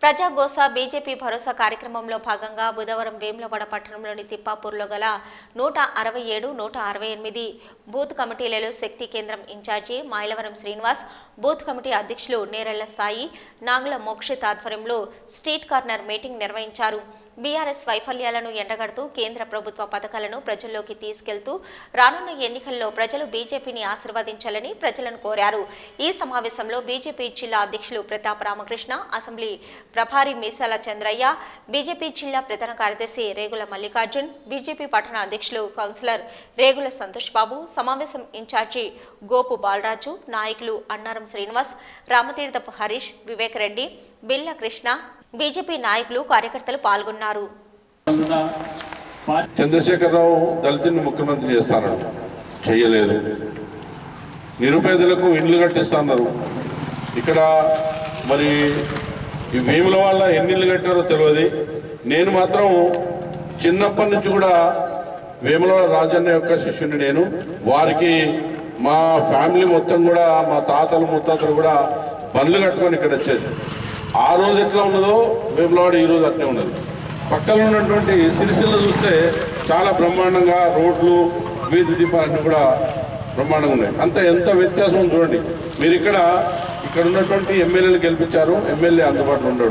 ప్రజాగోస BJP భరోసా కార్యక్రమంలో భాగంగా బుధవారం వేములవాడ పట్టణంలోని తిప్పాపూర్లో గల నూట అరవై ఏడు నూట అరవై ఎనిమిది బూత్ కమిటీలలో శక్తి కేంద్రం incharge Mylavaram Srinivas booth committee అధ్యక్షులు నేరెళ్ల సాయి నాగుల మోక్షిత్ ఆధ్వర్యంలో స్ట్రీట్ కార్నర్ మీటింగ్ నిర్వహించారు బీఆర్ఎస్ వైఫల్యాలను ఎండగడుతూ కేంద్ర ప్రభుత్వ పథకాలను ప్రజల్లోకి తీసుకెళ్తూ రానున్న ఎన్నికల్లో ప్రజలు బీజేపీని ఆశీర్వదించాలని ప్రజలను కోరారు ఈ సమావేశంలో బీజేపీ జిల్లా అధ్యక్షులు ప్రతాప్ రామకృష్ణ అసెంబ్లీ ప్రభారి మీసాల చంద్రయ్య బీజేపీ జిల్లా ప్రధాన కార్యదర్శి రేగుల మల్లికార్జున్ బీజేపీ పట్టణ అధ్యక్షులు కౌన్సిలర్ రేగుల సంతోష్ బాబు సమావేశం ఇన్ఛార్జి గోపు బాలరాజు నాయకులు అన్నారం శ్రీనివాస్ రామతీర్థపు హరీష్ వివేక్ రెడ్డి బిల్ల కృష్ణ బీజేపీ నాయకులు కార్యకర్తలు పాల్గొన్నారు చంద్రశేఖరరావు దళితుని ముఖ్యమంత్రి చేస్తాడు చేయలేదు నిరుపేదలకు ఇండ్లు కట్టిస్తున్నారు ఇక్కడ మరి ఈ వేముల వల్ల ఎన్ని ఇల్లు కట్టారో తెలియదు నేను మాత్రం చిన్నప్పటి నుంచి కూడా వేములవాడ రాజన్న యొక్క శిష్యుని నేను వారికి మా ఫ్యామిలీ మొత్తం కూడా మా తాతలు ముత్తాతలు కూడా బండ్లు కట్టుకొని ఇక్కడ వచ్చేది ఆ రోజు ఎట్లా ఉన్నదో వేములవాడ ఈ రోజు అట్లే ఉన్నది పక్కన ఉన్నటువంటి సిరిసిల్ల చూస్తే చాలా బ్రహ్మాండంగా రోడ్లు వీధి దీపాలన్నీ కూడా బ్రహ్మాండంగా ఉన్నాయి అంత ఎంత వ్యత్యాసం ఉంది చూడండి మీరు ఇక్కడ ఇక్కడ ఉన్నటువంటి ఎమ్మెల్యేలు గెలిపించారు ఎమ్మెల్యే అందుబాటులో ఉండడు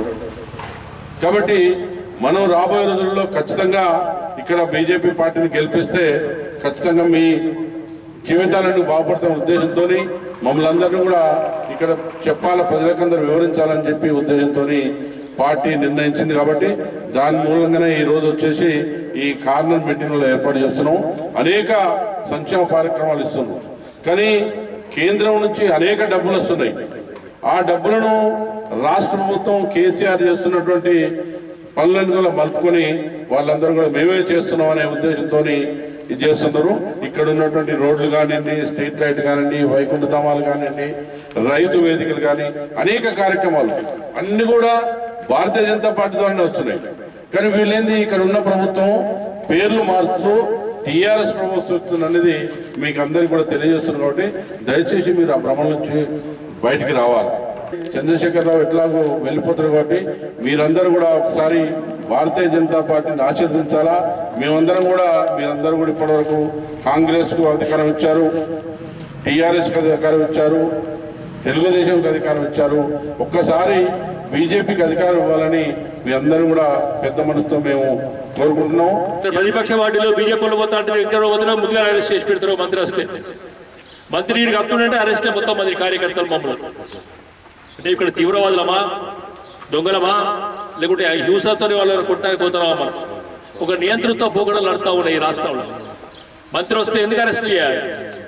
కాబట్టి మనం రాబోయే రోజుల్లో ఖచ్చితంగా ఇక్కడ బీజేపీ పార్టీని గెలిపిస్తే ఖచ్చితంగా మీ జీవితాలను బాగుపడతాం ఉద్దేశంతో మమ్మల్ని అందరినీ కూడా ఇక్కడ చెప్పాల ప్రజలకందరూ వివరించాలని చెప్పి ఉద్దేశంతో పార్టీ నిర్ణయించింది కాబట్టి దాని మూలంగానే ఈ రోజు వచ్చేసి ఈ కార్నర్ మీటింగ్లో ఏర్పాటు చేస్తున్నాం అనేక సంక్షేమ కార్యక్రమాలు ఇస్తున్నాం కానీ కేంద్రం నుంచి అనేక డబ్బులు వస్తున్నాయి ఆ డబ్బులను రాష్ట్ర ప్రభుత్వం కేసీఆర్ చేస్తున్నటువంటి పనులను కూడా మలుపుకొని వాళ్ళందరూ కూడా మేమే చేస్తున్నాం అనే ఉద్దేశంతో ఇది చేస్తున్నారు ఇక్కడ ఉన్నటువంటి రోడ్లు కానివ్వండి స్ట్రీట్ లైట్ కానివ్వండి వైకుంఠ ధామాలు కానివ్వండి రైతు వేదికలు కానీ అనేక కార్యక్రమాలు అన్ని కూడా భారతీయ జనతా పార్టీ ద్వారానే వస్తున్నాయి కానీ వీళ్ళేంది ఇక్కడ ఉన్న ప్రభుత్వం పేర్లు మారుస్తూ టీఆర్ఎస్ ప్రభుత్వం వస్తుంది అనేది మీకు అందరికీ కూడా తెలియజేస్తున్నారు కాబట్టి దయచేసి మీరు ఆ భ్రమల నుంచి బయటికి రావాలి చంద్రశేఖరరావు ఎట్లాగో వెళ్ళిపోతారు కాబట్టి మీరందరూ కూడా ఒకసారి భారతీయ జనతా పార్టీని ఆశీర్వదించాలా మేమందరం కూడా మీరందరూ కూడా ఇప్పటివరకు కాంగ్రెస్కు అధికారం ఇచ్చారు టీఆర్ఎస్కి అధికారం ఇచ్చారు తెలుగుదేశంకి అధికారం ఇచ్చారు ఒక్కసారి బీజేపీకి అధికారం ఇవ్వాలని మీ అందరూ కూడా పెద్ద మనసుతో మేము కోరుకుంటున్నాం ప్రతిపక్ష పార్టీలో బీజేపీలో పోతా అంటే ఎక్కడ పోతున్నా ముందుగా అరెస్ట్ చేసి పెడతారు మంత్రి వస్తే మంత్రి వీడికి అత్తుండే అరెస్ట్ మొత్తం మంది కార్యకర్తలు మమ్మల్ని అంటే ఇక్కడ తీవ్రవాదులమా దొంగలమా లేకుంటే హింసతో వాళ్ళని కొట్టడానికి పోతున్నామా మనం ఒక నియంత్రణతో పోకడలు నడుతూ ఉన్నాయి ఈ రాష్ట్రంలో మంత్రి వస్తే ఎందుకు అరెస్ట్ చేయాలి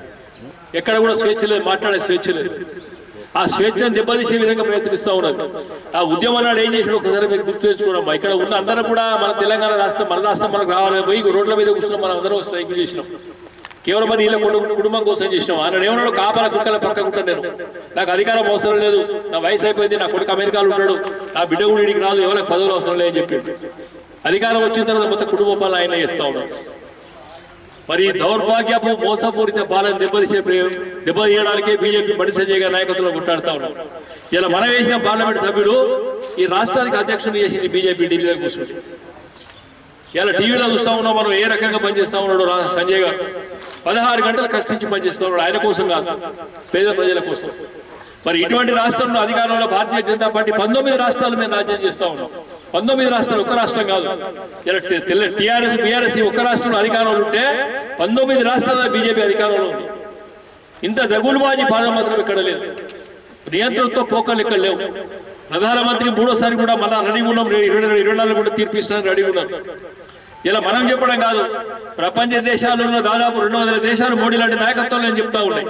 ఎక్కడ కూడా స్వేచ్ఛ లేదు మాట్లాడే స్వేచ్ఛ లేదు ఆ స్వేచ్ఛను దెబ్బతీసే విధంగా ప్రయత్నిస్తూ ఉన్నారు ఆ ఉద్యమం నాడు ఏం చేసాడు ఒకసారి మీరు గుర్తు తెచ్చుకోవడం ఇక్కడ ఉన్న అందరం కూడా మన తెలంగాణ రాష్ట్రం మన రాష్ట్రం మనకు రావాలని పోయి రోడ్ల మీద కూర్చున్నాం మనం అందరం స్ట్రైక్ చేసినాం కేవలం మన వీళ్ళ కుటుంబం కుటుంబం కోసం చేసినాం ఆయన ఏమన్నాడు కాపల కుక్కల పక్కకుంటా నేను నాకు అధికారం అవసరం లేదు నా వయసు అయిపోయింది నా కొడుకు అమెరికాలో ఉంటాడు నా బిడ్డ కూడా ఇడికి రాదు ఎవరికి పదవులు అవసరం లేదని చెప్పి అధికారం వచ్చిన తర్వాత మొత్తం కుటుంబ పాలన ఆయన చేస్తా ఉన్నాడు మరి ఈ దౌర్భాగ్యపు మోసపూరిత పాలన దెబ్బతీసే ప్రే- దెబ్బతీయడానికే బీజేపీ బండి సంజయ్ గారి నాయకత్వంలో కొట్లాడుతా ఉన్నాం ఇలా మనం వేసిన పార్లమెంట్ సభ్యుడు ఈ రాష్ట్రానికి అధ్యక్షుడు చేసింది బీజేపీ ఢిల్లీలో కూర్చుంది ఇలా టీవీలో చూస్తా ఉన్నాం మనం ఏ రకంగా పనిచేస్తా ఉన్నాడు రా- సంజయ్ గారు పదహారు గంటలు కష్టించి పనిచేస్తా ఉన్నాడు ఆయన కోసం కాదు పేద ప్రజల కోసం మరి ఇటువంటి రాష్ట్రంలో అధికారంలో భారతీయ జనతా పార్టీ పంతొమ్మిది రాష్ట్రాలు మేము రాజ్యం చేస్తా ఉన్నాం పంతొమ్మిది రాష్ట్రాలు ఒక్క రాష్ట్రం కాదు ఇలా టి- తెల్ల- టీఆర్ఎస్ బీఆర్ఎస్ ఈ ఒక్క రాష్ట్రంలో అధికారంలో ఉంటే పంతొమ్మిది రాష్ట్రాల్లో బీజేపీ అధికారంలో ఉంది ఇంత దగులుబాజీ పాలన మాత్రం ఇక్కడ లేదు నియంత్రణతో పోకళ్ళు ఇక్కడ లేవు ప్రధానమంత్రి మూడోసారి కూడా మళ్ళా రెడీ ఉన్నాం ఇరవై ఇరవై నాలుగు కూడా తీర్పిస్తానని రెడీ ఉన్నారు ఇలా మనం చెప్పడం కాదు ప్రపంచ దేశాలలో దాదాపు రెండు వందల దేశాలు మోడీ లాంటి నాయకత్వాలు నేను చెప్తా ఉన్నాయి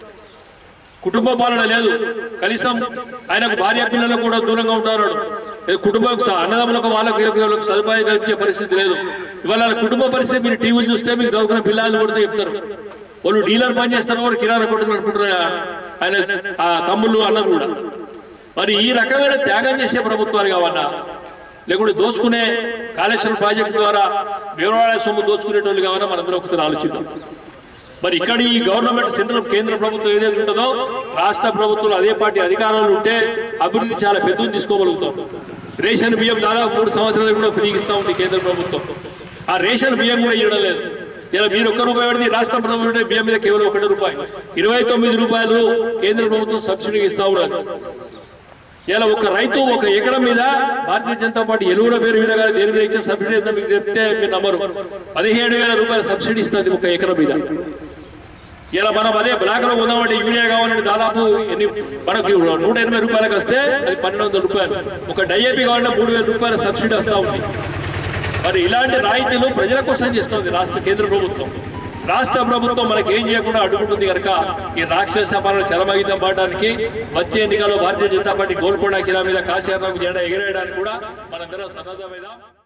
కుటుంబ పాలన లేదు కనీసం ఆయనకు భార్య పిల్లలకు కూడా దూరంగా ఉంటారు కుటుంబ అన్నదమ్ములకు వాళ్ళకు వీళ్ళకు వీళ్ళకు సదుపాయం కల్పించే పరిస్థితి లేదు ఇవాళ వాళ్ళ కుటుంబ పరిస్థితి మీరు టీవీలు చూస్తే మీకు చదువుకున్న పిల్లలు కూడా చెప్తారు వాళ్ళు డీలర్ పని చేస్తారు వాడు కిరాణా కొట్టు నడుపుకుంటారు ఆయన ఆ తమ్ముళ్ళు అన్నలు కూడా మరి ఈ రకమైన త్యాగం చేసే ప్రభుత్వాలు కావన్నా లేకుంటే దోచుకునే కాళేశ్వరం ప్రాజెక్టు ద్వారా వివరాల సొమ్ము దోచుకునేటోళ్ళు కావాలన్నా మనందరం ఒకసారి ఆలోచిద్దాం మరి ఇక్కడ ఈ గవర్నమెంట్ సెంట్రల్ కేంద్ర ప్రభుత్వం ఏదైతే ఉంటుందో రాష్ట్ర ప్రభుత్వం అదే పార్టీ అధికారంలో ఉంటే అభివృద్ధి చాలా పెద్దది తీసుకోగలుగుతాం రేషన్ బియ్యం దాదాపు మూడు సంవత్సరాలు కూడా ఫ్రీగా ఇస్తా ఉంది కేంద్ర ప్రభుత్వం ఆ రేషన్ బియ్యం కూడా ఇవ్వడం లేదు ఇలా మీరు ఒక్క రూపాయి పెడితే ఈ రాష్ట్ర ప్రభుత్వం బియ్యం మీద కేవలం ఒకటి రూపాయి ఇరవై తొమ్మిది రూపాయలు కేంద్ర ప్రభుత్వం సబ్సిడీ ఇస్తా ఉన్నారు ఇలా ఒక రైతు ఒక ఎకరం మీద భారతీయ జనతా పార్టీ ఎరువుల పేరు మీద కానీ దేని మీద ఇచ్చే సబ్సిడీ ఎంత మీకు చెప్తే మీరు నమ్మరు పదిహేడు వేల రూపాయల సబ్సిడీ ఇస్తుంది ఒక ఎకరం మీద ఇలా మనం అదే బ్లాక్ లో ఉందామంటే యూరియా కావాలంటే దాదాపు ఎన్ని మనకి నూట ఎనభై రూపాయలకు వస్తే అది పన్నెండు వందల రూపాయలు ఒక డైఏపీ కావాలంటే మూడు వేల రూపాయల సబ్సిడీ వస్తూ ఉంది మరి ఇలాంటి రాయితీలు ప్రజల కోసం చేస్తుంది రాష్ట్ర కేంద్ర ప్రభుత్వం రాష్ట్ర ప్రభుత్వం మనకి ఏం చేయకుండా అడ్డుకుంటుంది కనుక ఈ రాక్షస పాలన చరమగీతం పాడడానికి వచ్చే ఎన్నికల్లో భారతీయ జనతా పార్టీ గోల్కొండ కిలా మీద కాశీరావు జెండా ఎగిరేయడానికి కూడా మనందరం సన్నద్ధమైదాం